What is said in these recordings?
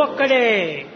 ఒక్కడే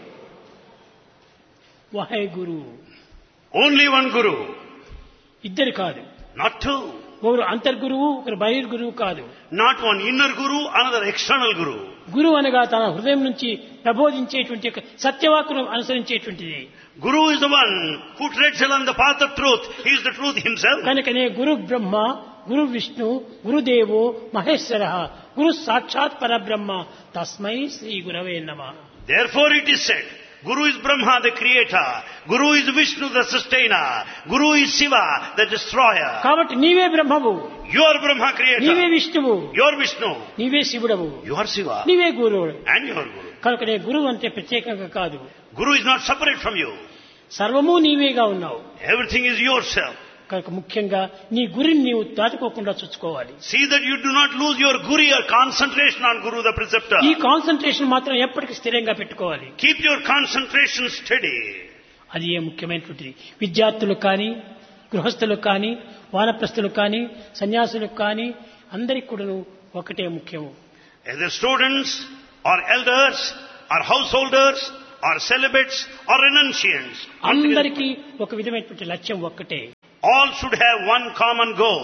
వహే గురు Only one Guru, ఇద్దరు కాదు not two. ఒకరు అంతర్గురువు ఒకరు బహిర్గురువు కాదు Not one inner Guru, another external Guru. గురువు అనగా తన హృదయం నుంచి ప్రబోధించేటువంటి ఒక సత్యవాకును అనుసరించేటువంటిది Guru is the one who treads along the path of truth. He is the truth himself. కనుకనే గురు బ్రహ్మ గురు విష్ణు గురుదేవో మహేశ్వర గురు సాక్షాత్ పరబ్రహ్మ తస్మై శ్రీ గురవే నమ Therefore it is said, Guru is Brahma, the creator. Guru is Vishnu, the sustainer. Guru is Shiva, the destroyer. కాబట్టి నీవే బ్రహ్మవు You are Brahma నీవే creator. విష్ణువు You are Vishnu. నీవే శివుడవు You are Shiva. నీవే గురువు And you are Guru. కనుకనే గురువు అంటే ప్రత్యేకంగా కాదు Guru is not separate from you. సర్వము నీవేగా ఉన్నావు Everything is yourself. కనుక ముఖ్యంగా నీ గురిని నీవు దాటుకోకుండా చూసుకోవాలి See that you do not lose your Guru, your concentration on Guru, the preceptor. ఈ కాన్సన్ట్రేషన్ మాత్రం ఎప్పటికీ స్థిరంగా పెట్టుకోవాలి Keep your concentration steady. అది ఏ ముఖ్యమైనటువంటిది విద్యార్థులకు కానీ గృహస్థులకు కానీ వానప్రస్థులకు కానీ సన్యాసులకు కానీ అందరికి కూడాను ఒకటే ముఖ్యము Either students, or elders, or householders, or celibates, or renunciants. అందరికీ ఒక విధమైనటువంటి లక్ష్యం ఒక్కటే All should have one common goal.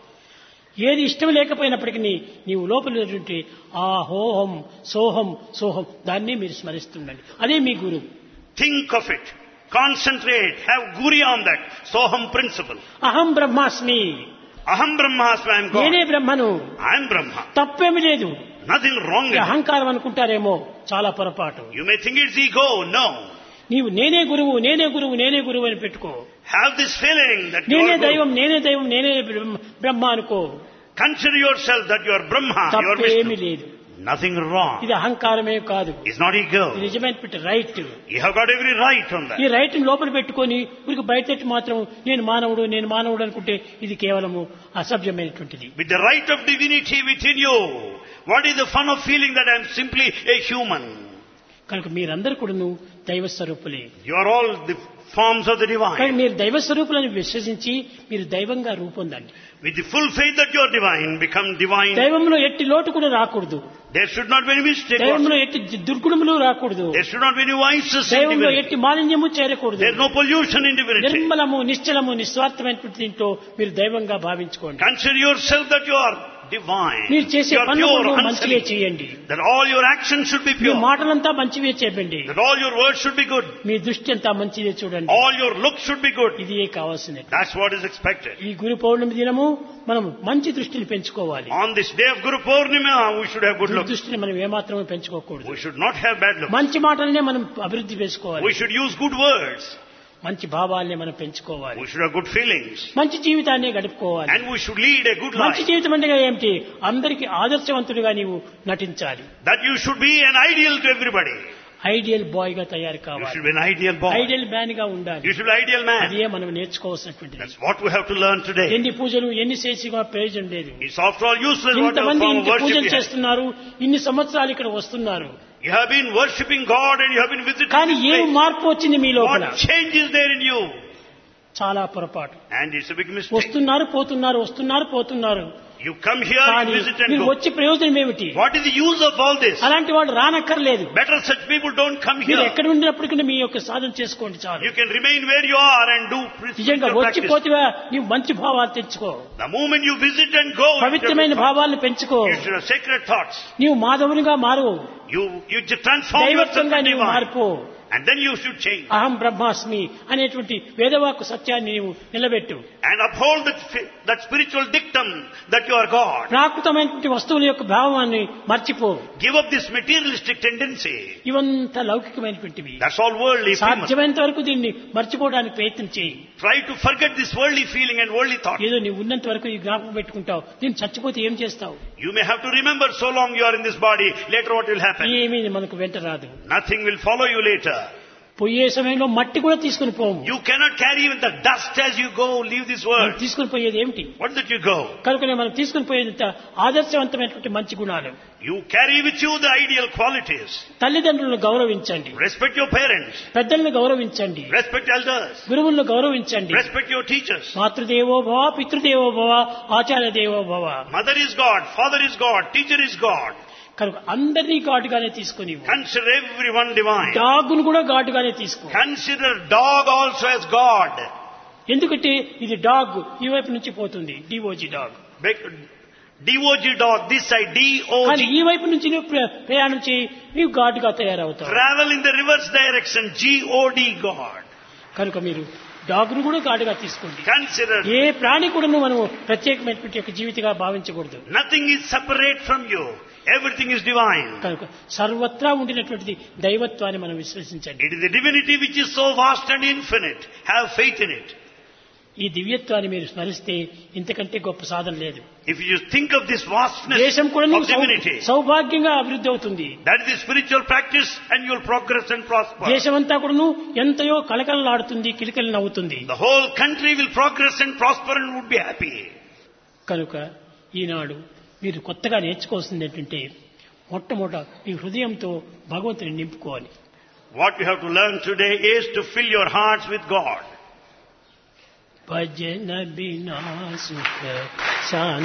ఏది ఇష్టం లేకపోయినప్పటికీ నీవు లోపల ఉన్నటువంటి ఆ హోహం సోహం సోహం దాన్నే మీరు స్మరిస్తుండండి అదే మీ గురువు Think of it. Concentrate. Have guri on that. Soham principle. అహం బ్రహ్మాస్మి Aham Brahmasmi, I am God. నేనే బ్రహ్మను I am Brahma. తప్పేమి లేదు Nothing wrong in ఇది it. అహంకారం అనుకుంటారేమో చాలా పొరపాటు You may think it's ego. No. నీవు నేనే గురువు నేనే గురువు నేనే గురువు అని పెట్టుకో Have this feeling that you నేనే are Guru. దైవం నేనే దైవం నేనే బ్రహ్మ- బ్రహ్మ అనుకో Consider yourself that you are Brahma. You are తప్పేమి Vishnu. లేదు Nothing wrong. ఇది అహంకారమే కాదు It's not ego. ఇది నిజమైనటువంటి right You have got every right on ఈ that. రైట్ లోపల పెట్టుకొని ఊరికి బయటెట్టి మాత్రం నేను మానవుడు నేను మానవుడు అనుకుంటే ఇది కేవలము అసభ్యమైనటువంటిది With the right of divinity within you, what is the fun of feeling that I am simply a human? కనుక మీరందరూ కూడాను దైవ స్వరూపులే You are all the forms of the కానీ divine. మీరు దైవ స్వరూపులని విశ్వసించి మీరు దైవంగా రూపొందండి With the full faith that you are divine, become divine. దైవంలో ఎట్టి లోటు కూడా రాకూడదు There should not be any mistake. దైవంలో ఎట్టి దుర్గుణములు రాకూడదు There should not be any vices in దైవంలో divinity. ఎట్టి మాలిన్యము చేరకూడదు There is no pollution in divinity. నిర్మలము నిశ్చలము నిస్వార్థమైనటువంటి దీంట్లో మీరు దైవంగా భావించుకోండి Consider yourself that you are divine. మీరు చేసే You are పనులు pure, కూడా మంచివే unsullied. చేయండి That all your actions should be me pure. మాటలంతా మంచివే చెప్పండి That all your words should be good. మీ దృష్టి అంతా మంచిదే చూడండి All your looks should be good. ఇది కావాల్సింది That's what is expected. ఈ గురు పౌర్ణమి దినము మనం మంచి దృష్టిని పెంచుకోవాలి On this day of Guru Purnima, we should have good looks. దృష్టిని మనం ఏమాత్రమే పెంచుకోకూడదు We should not have bad looks. మంచి మాటలనే మనం అభివృద్ధి చేసుకోవాలి We should use good words. మంచి భావాల్ని మనం పెంచుకోవాలి We should have good feelings. మంచి జీవితాన్ని గడుపుకోవాలి And we should lead a good మంచి life. జీవితం అంటే ఏమిటి అందరికి ఆదర్శవంతుడిగా నీవు నటించాలి That you should be an ideal to everybody. Ideal boy గా తయారు You కావాలి should be an ideal boy. Ideal man గా ఉండాలి You should be an ideal man. అదే మనం నేర్చుకోవాల్సినటువంటిది That's what we have to learn today. ఎన్ని పూజలు ఎన్ని చేసిగా ప్రయోజనం లేదు It's after all useless what ఇంతమంది form of ఇంత worship పూజలు you have. చేస్తున్నారు ఇన్ని సంవత్సరాలు ఇక్కడ వస్తున్నారు You have been worshipping God and you have been visiting కానీ this ఏం place. మార్పు వచ్చింది మీ లోపల What change is there in you? చాలా పొరపాటు And it's a big mistake. వస్తున్నారు పోతున్నారు వస్తున్నారు పోతున్నారు You come here, కానీ you visit and మీరు go. వచ్చి ప్రయోజనం ఏమిటి What is the use of all this? అలాంటి వాళ్ళు రానక్కర్లేదు Better such people don't come మీరు here. ఎక్కడ ఉండినప్పటికీ మీ యొక్క సాధన చేసుకోండి చాలు You can remain where you are and do నిజంగా spiritual వచ్చి practice. పోతివా నీవు మంచి భావాలు తెచ్చుకో The moment you visit and go, you should పవిత్రమైన have భావాలను పెంచుకో you should have sacred thoughts. నీవు మాధవునిగా మారు You, you just transform yourself దైవత్వంగా to నీవు divine. మార్పు And then you should change. అహం బ్రహ్మాస్మి అనేటువంటి వేదవాక్కు సత్యాన్ని నీవు నిలబెట్టు And uphold that, fi- that spiritual dictum that you are God. ప్రాకృతమైనటువంటి వస్తువుల యొక్క భావాన్ని మర్చిపో Give up this materialistic tendency. ఇవంతా లౌకికమైనటువంటివి That's all worldly. famous. సాధ్యమైనంత వరకు దీన్ని మర్చిపోవడానికి ప్రయత్నం చేయి Try to forget this worldly feeling and worldly thought. ఏదో నీవు ఉన్నంత వరకు ఈ జ్ఞాపకం పెట్టుకుంటావు దీన్ని చచ్చిపోతే ఏం చేస్తావు You may have to remember so long you are in this body, later what will happen? ఏమీ మనకు వెంట రాదు Nothing will follow you later. పోయే సమయంలో మట్టి కూడా తీసుకుని పోము You cannot carry even the dust as you go, leave this మనం world. తీసుకుని పోయేది ఏమిటి What did you go? కనుకనే మనం తీసుకుని పోయేంత ఆదర్శవంతమైనటువంటి మంచి గుణాలు You carry with you the ideal qualities. తల్లిదండ్రులను గౌరవించండి Respect your parents. పెద్దలను గౌరవించండి Respect elders. గురువులను గౌరవించండి Respect your teachers. మాతృదేవో భవ పితృదేవో భవ ఆచార్య దేవో భవ Mother is God, father is God, teacher is God. కనుక అందరినీ ఘాటుగానే తీసుకొని Consider everyone divine. డాగును కూడా ఘాటుగానే తీసుకో Consider dog also as God. ఎందుకంటే ఇది డాగ్ ఈ వైపు నుంచి పోతుంది D O G dog Bec- DOG dog, this side, కానీ DOG. ఈ వైపు నుంచి నువ్వు ప్ర- ప్రయాణం చేయి నీవు ఘాటుగా తయారవుతావు Travel in the reverse direction, G-O-D God. కనుక మీరు డాగ్ను కూడా ఘాటుగా తీసుకోండి Consider ఏ ప్రాణి కూడా మనము ప్రత్యేకమైనటువంటి యొక్క జీవితంగా భావించకూడదు nothing is separate from you. Everything is divine. కనుక సర్వత్రా ఉండినటువంటిది దైవత్వాన్ని మనం విశ్వసించండి It is the divinity which is so vast and infinite. Have faith in it. ఈ దివ్యత్వాన్ని మీరు స్మరిస్తే ఇంతకంటే గొప్ప సాధన లేదు If you think of this vastness దేశం కూడా of నువ్వు సౌ- divinity, సౌభాగ్యంగా అభివృద్ధి అవుతుంది that is the spiritual practice and you will progress and prosper. దేశమంతా కూడాను ఎంతయో కలకలలాడుతుంది కిలకలు నవ్వుతుంది The whole country will progress and prosper and would be happy. కనుక ఈనాడు మీరు కొత్తగా నేర్చుకోవాల్సింది ఏంటంటే మొట్టమొదట మీ హృదయంతో భగవంతుని నింపుకోవాలి What you have to learn today is to fill your hearts with God. భజన బినా సుఖ శాంతి